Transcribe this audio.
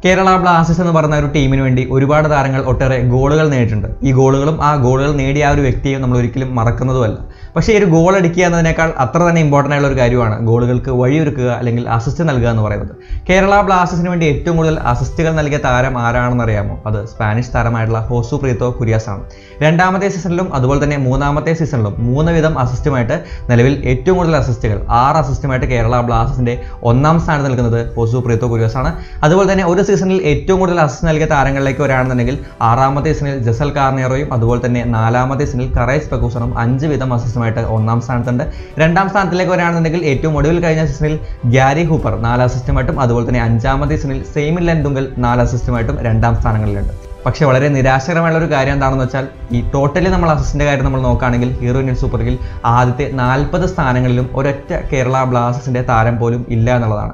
Kerala Blasters എന്ന് പറയുന്ന ഒരു ടീമിന് വേണ്ടി ഒരുപാട് താരങ്ങൾ ഒട്ടേറെ ഗോളുകൾ നേടിയിട്ടുണ്ട് ഈ ഗോളുകളും ആ ഗോളുകൾ നേടിയ ആ ഒരു വ്യക്തിയെ നമ്മൾ ഒരിക്കലും മറക്കുന്നതുമല്ല പക്ഷേ ഈ ഒരു ഗോൾ അടിക്കുക എന്നതിനേക്കാൾ അത്ര തന്നെ ഇമ്പോർട്ടൻ്റ് ആയുള്ള ഒരു കാര്യമാണ് ഗോളുകൾക്ക് വഴിയൊരുക്കുക അല്ലെങ്കിൽ അസിസ്റ്റ് നൽകുക എന്ന് പറയുന്നത് കേരള ബ്ലാസ്റ്റേഴ്സിന് വേണ്ടി ഏറ്റവും കൂടുതൽ അസിസ്റ്റുകൾ നൽകിയ താരം ആരാണെന്ന് അറിയാമോ അത് സ്പാനിഷ് താരമായിട്ടുള്ള ഹോസു പ്രീത്തോ കുര്യാസ് ആണ് രണ്ടാമത്തെ സീസണിലും അതുപോലെ തന്നെ മൂന്നാമത്തെ സീസണിലും മൂന്ന് വിധം അസിസ്റ്റുമായിട്ട് നിലവിൽ ഏറ്റവും കൂടുതൽ അസിസ്റ്റുകൾ ആറ് അസിസ്റ്റുമായിട്ട് കേരള ബ്ലാസ്റ്റേഴ്സിന്റെ ഒന്നാം സ്ഥാനത്ത് നിൽക്കുന്നത് ഹോസു പ്രീത്തോ കുര്യാസ് ആണ് അതുപോലെ തന്നെ ഒരു സീസണിൽ ഏറ്റവും കൂടുതൽ അസിസ്റ്റ് നൽകിയ താരങ്ങളിലേക്ക് വരാണെന്നുണ്ടെങ്കിൽ ആറാമത്തെ സീസണിൽ ജസൽ കാർണിയറോയും അതുപോലെ തന്നെ നാലാമത്തെ സീസണിൽ കറൈസ് പെക്കൂസണും അഞ്ച് വീതം അസിസ്റ്റുമായിട്ട് ഒന്നാം സ്ഥാനത്തുണ്ട് രണ്ടാം സ്ഥാനത്തിലേക്ക് വരാണെന്നുണ്ടെങ്കിൽ ഏറ്റവും ഒടുവിൽ കഴിഞ്ഞ സീസണിൽ ഗ്യാരി ഹൂപ്പർ നാല് അസിസ്റ്റുമായിട്ടും അതുപോലെ തന്നെ അഞ്ചാമത്തെ സീസണിൽ സെയിമിൻ ലെൻഡുങ്കൽ നാല് അസിസ്റ്റുമായിട്ടും രണ്ടാം സ്ഥാനങ്ങളിലുണ്ട് പക്ഷേ വളരെ നിരാശകരമായുള്ള ഒരു കാര്യം എന്താണെന്ന് വെച്ചാൽ ഈ ടോട്ടലി നമ്മൾ അസിസ്റ്റിൻ്റെ കാര്യം നമ്മൾ നോക്കുകയാണെങ്കിൽ ഹീറോ ഇന്ത്യൻ സൂപ്പർ ലീഗിൽ ആദ്യത്തെ നാൽപ്പത് സ്ഥാനങ്ങളിലും ഒരൊറ്റ കേരള ബ്ലാസ്റ്റേഴ്സിൻ്റെ താരം പോലും ഇല്ല എന്നുള്ളതാണ്